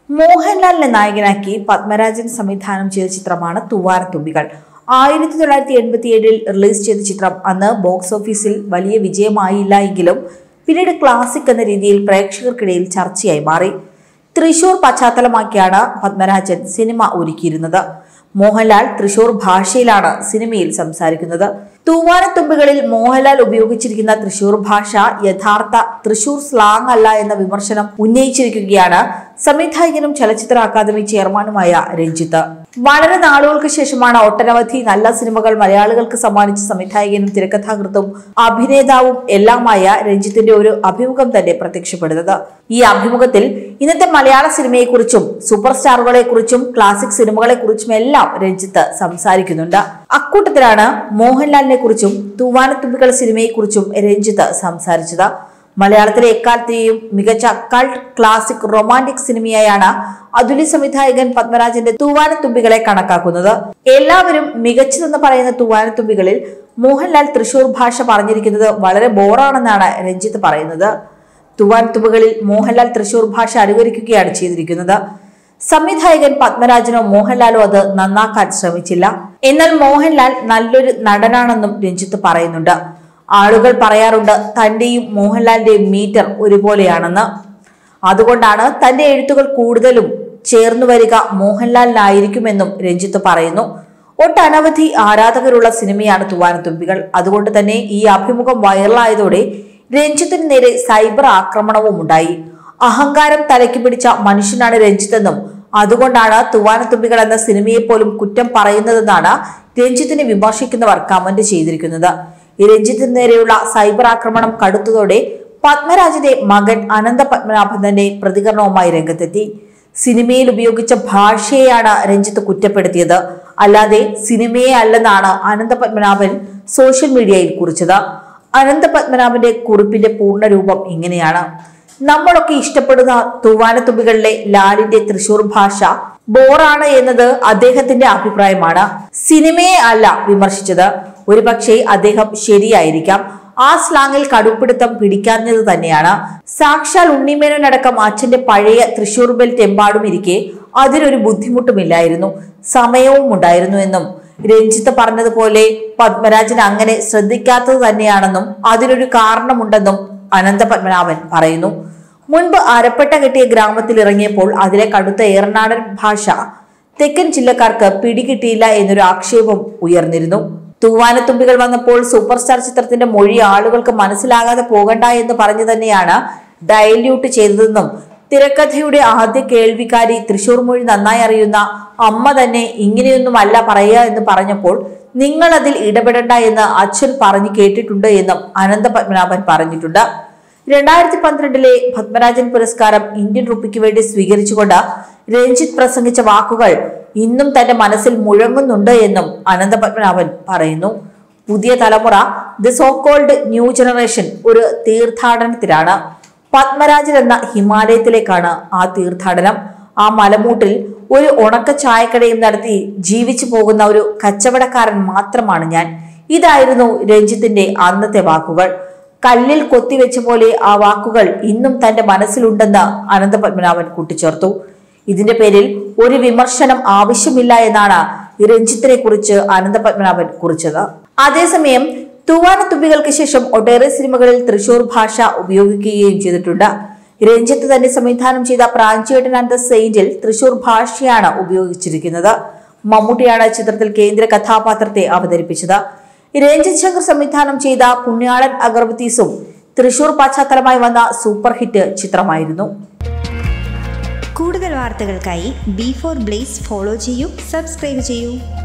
മോഹൻലാലിനെ നായകനാക്കി പത്മരാജൻ സംവിധാനം ചെയ്ത ചിത്രമാണ് തുവാരത്തുമ്പികൾ ആയിരത്തി തൊള്ളായിരത്തി എൺപത്തി ഏഴിൽ റിലീസ് ചെയ്ത ചിത്രം അന്ന് ബോക്സ് ഓഫീസിൽ വലിയ വിജയമായില്ല എങ്കിലും പിന്നീട് ക്ലാസിക് എന്ന രീതിയിൽ പ്രേക്ഷകർക്കിടയിൽ ചർച്ചയായി മാറി തൃശൂർ പശ്ചാത്തലമാക്കിയാണ് പത്മരാജൻ സിനിമ ഒരുക്കിയിരുന്നത് മോഹൻലാൽ തൃശൂർ ഭാഷയിലാണ് സിനിമയിൽ സംസാരിക്കുന്നത് തൂവാനത്തുമ്പികളിൽ മോഹൻലാൽ ഉപയോഗിച്ചിരിക്കുന്ന തൃശൂർ ഭാഷ യഥാർത്ഥ തൃശൂർ സ്ലാങ് അല്ല എന്ന വിമർശനം ഉന്നയിച്ചിരിക്കുകയാണ് സംവിധായകനും ചലച്ചിത്ര അക്കാദമി ചെയർമാനുമായ രഞ്ജിത്ത് വളരെ നാളുകൾക്ക് ശേഷമാണ് ഒട്ടനവധി നല്ല സിനിമകൾ മലയാളികൾക്ക് സമ്മാനിച്ച സംവിധായകനും തിരക്കഥാകൃത്തും അഭിനേതാവും എല്ലാമായ രഞ്ജിത്തിന്റെ ഒരു അഭിമുഖം തന്നെ പ്രത്യക്ഷപ്പെടുന്നത് ഈ അഭിമുഖത്തിൽ ഇന്നത്തെ മലയാള സിനിമയെക്കുറിച്ചും സൂപ്പർ സ്റ്റാറുകളെ കുറിച്ചും ക്ലാസിക് സിനിമകളെ കുറിച്ചും എല്ലാം രഞ്ജിത്ത് സംസാരിക്കുന്നുണ്ട് അക്കൂട്ടത്തിലാണ് മോഹൻലാലിനെ കുറിച്ചും തൂവാനത്തുമ്പികൾ സിനിമയെക്കുറിച്ചും രഞ്ജിത്ത് സംസാരിച്ചത് മലയാളത്തിലെ എക്കാലത്തെയും മികച്ച കൾട്ട് ക്ലാസിക് റൊമാന്റിക് സിനിമയായാണ് അതുലി സംവിധായകൻ പത്മരാജന്റെ തൂവാനത്തുമ്പികളെ കണക്കാക്കുന്നത് എല്ലാവരും മികച്ചതെന്ന് പറയുന്ന തൂവാനത്തുമ്പികളിൽ മോഹൻലാൽ തൃശൂർ ഭാഷ പറഞ്ഞിരിക്കുന്നത് വളരെ ബോറാണെന്നാണ് രഞ്ജിത്ത് പറയുന്നത് തൂവാനത്തുമ്പികളിൽ മോഹൻലാൽ തൃശൂർ ഭാഷ അനുകരിക്കുകയാണ് ചെയ്തിരിക്കുന്നത് സംവിധായകൻ പത്മരാജനോ മോഹൻലാലോ അത് നന്നാക്കാൻ ശ്രമിച്ചില്ല എന്നാൽ മോഹൻലാൽ നല്ലൊരു നടനാണെന്നും രഞ്ജിത്ത് പറയുന്നുണ്ട് ആളുകൾ പറയാറുണ്ട് തന്റെയും മോഹൻലാലിന്റെയും മീറ്റർ ഒരുപോലെയാണെന്ന് അതുകൊണ്ടാണ് തന്റെ എഴുത്തുകൾ കൂടുതലും ചേർന്നു വരിക മോഹൻലാലിനായിരിക്കുമെന്നും രഞ്ജിത്ത് പറയുന്നു ഒട്ടനവധി ആരാധകരുള്ള സിനിമയാണ് തൂവാനത്തുമ്പികൾ അതുകൊണ്ട് തന്നെ ഈ അഭിമുഖം വൈറലായതോടെ രഞ്ജിത്തിന് നേരെ സൈബർ ആക്രമണവും ഉണ്ടായി അഹങ്കാരം തലയ്ക്ക് പിടിച്ച മനുഷ്യനാണ് രഞ്ജിത്തെന്നും അതുകൊണ്ടാണ് തുവാനത്തുമ്പികൾ എന്ന സിനിമയെ പോലും കുറ്റം പറയുന്നതെന്നാണ് രഞ്ജിത്തിനെ വിമർശിക്കുന്നവർ കമന്റ് ചെയ്തിരിക്കുന്നത് ഈ രഞ്ജിത്തിന് നേരെയുള്ള സൈബർ ആക്രമണം കടുത്തതോടെ പത്മരാജന്റെ മകൻ അനന്ത പത്മനാഭൻ തന്നെ പ്രതികരണവുമായി രംഗത്തെത്തി സിനിമയിൽ ഉപയോഗിച്ച ഭാഷയെയാണ് രഞ്ജിത്ത് കുറ്റപ്പെടുത്തിയത് അല്ലാതെ സിനിമയെ അല്ലെന്നാണ് അനന്ത പത്മനാഭൻ സോഷ്യൽ മീഡിയയിൽ കുറിച്ചത് അനന്ത പത്മനാഭന്റെ കുറിപ്പിന്റെ പൂർണ്ണരൂപം ഇങ്ങനെയാണ് നമ്മളൊക്കെ ഇഷ്ടപ്പെടുന്ന തൂവാനത്തുമ്പികളിലെ ലാലിന്റെ തൃശൂർ ഭാഷ ബോറാണ് എന്നത് അദ്ദേഹത്തിന്റെ അഭിപ്രായമാണ് സിനിമയെ അല്ല വിമർശിച്ചത് ഒരുപക്ഷെ അദ്ദേഹം ശരിയായിരിക്കാം ആ സ്ലാങ്ങിൽ കടുപ്പിടുത്തം പിടിക്കാഞ്ഞത് തന്നെയാണ് സാക്ഷാൽ ഉണ്ണിമേനോനടക്കം അച്ഛന്റെ പഴയ തൃശൂർ ബെൽറ്റ് എമ്പാടും ഇരിക്കെ അതിനൊരു ബുദ്ധിമുട്ടുമില്ലായിരുന്നു സമയവും ഉണ്ടായിരുന്നു എന്നും രഞ്ജിത്ത് പറഞ്ഞതുപോലെ പത്മരാജൻ അങ്ങനെ ശ്രദ്ധിക്കാത്തത് തന്നെയാണെന്നും അതിനൊരു കാരണമുണ്ടെന്നും അനന്ത പത്മനാഭൻ പറയുന്നു മുൻപ് അരപ്പെട്ട കെട്ടിയ ഗ്രാമത്തിൽ ഇറങ്ങിയപ്പോൾ അതിലെ കടുത്ത ഏറനാടൻ ഭാഷ തെക്കൻ ജില്ലക്കാർക്ക് പിടികിട്ടിയില്ല എന്നൊരു ആക്ഷേപം ഉയർന്നിരുന്നു തൂവാനത്തുമ്പികൾ വന്നപ്പോൾ സൂപ്പർ സ്റ്റാർ ചിത്രത്തിന്റെ മൊഴി ആളുകൾക്ക് മനസ്സിലാകാതെ പോകണ്ട എന്ന് പറഞ്ഞു തന്നെയാണ് ഡയല്യൂട്ട് ചെയ്തതെന്നും തിരക്കഥയുടെ ആദ്യ കേൾവിക്കാരി തൃശൂർ മൊഴി നന്നായി അറിയുന്ന അമ്മ തന്നെ ഇങ്ങനെയൊന്നുമല്ല പറയുക എന്ന് പറഞ്ഞപ്പോൾ നിങ്ങൾ അതിൽ ഇടപെടണ്ട എന്ന് അച്ഛൻ പറഞ്ഞു കേട്ടിട്ടുണ്ട് എന്നും അനന്ത പത്മനാഭൻ പറഞ്ഞിട്ടുണ്ട് രണ്ടായിരത്തി പന്ത്രണ്ടിലെ പത്മരാജൻ പുരസ്കാരം ഇന്ത്യൻ റുപ്പിക്ക് വേണ്ടി സ്വീകരിച്ചുകൊണ്ട് രഞ്ജിത്ത് പ്രസംഗിച്ച വാക്കുകൾ ഇന്നും തന്റെ മനസ്സിൽ മുഴങ്ങുന്നുണ്ട് എന്നും അനന്ത പത്മനാഭൻ പറയുന്നു പുതിയ തലമുറ the so called new generation ഒരു തീർത്ഥാടനത്തിലാണ് പത്മരാജൻ എന്ന ഹിമാലയത്തിലേക്കാണ് ആ തീർത്ഥാടനം ആ മലമൂട്ടിൽ ഒരു ഉണക്ക ചായക്കടയും നടത്തി ജീവിച്ചു പോകുന്ന ഒരു കച്ചവടക്കാരൻ മാത്രമാണ് ഞാൻ ഇതായിരുന്നു രഞ്ജിത്തിന്റെ അന്നത്തെ വാക്കുകൾ കല്ലിൽ കൊത്തിവെച്ച പോലെ ആ വാക്കുകൾ ഇന്നും തന്റെ മനസ്സിലുണ്ടെന്ന് അനന്ത പത്മനാഭൻ കൂട്ടിച്ചേർത്തു ഇതിന്റെ പേരിൽ ഒരു വിമർശനം ആവശ്യമില്ല എന്നാണ് രഞ്ജിത്തിനെ കുറിച്ച് അനന്ത പത്മനാഭൻ കുറിച്ചത് അതേസമയം തൂവാനത്തുമ്പികൾക്ക് ശേഷം ഒട്ടേറെ സിനിമകളിൽ തൃശൂർ ഭാഷ ഉപയോഗിക്കുകയും ചെയ്തിട്ടുണ്ട് രഞ്ജിത്ത് തന്നെ സംവിധാനം ചെയ്ത പ്രാഞ്ചേട്ടൻ ആൻഡ് ദ സെയിന്റിൽ തൃശൂർ ഭാഷയാണ് ഉപയോഗിച്ചിരിക്കുന്നത് മമ്മൂട്ടിയാണ് ചിത്രത്തിൽ കേന്ദ്ര കഥാപാത്രത്തെ അവതരിപ്പിച്ചത് രഞ്ജിത് ശങ്കർ സംവിധാനം ചെയ്ത പുണ്യാളൻ അഗർബത്തീസും തൃശൂർ പശ്ചാത്തലമായി വന്ന സൂപ്പർ ഹിറ്റ് ചിത്രമായിരുന്നു കൂടുതൽ വാർത്തകൾക്കായി ബി ഫോർ ബ്ലേസ് ഫോളോ ചെയ്യൂ സബ്സ്ക്രൈബ് ചെയ്യൂ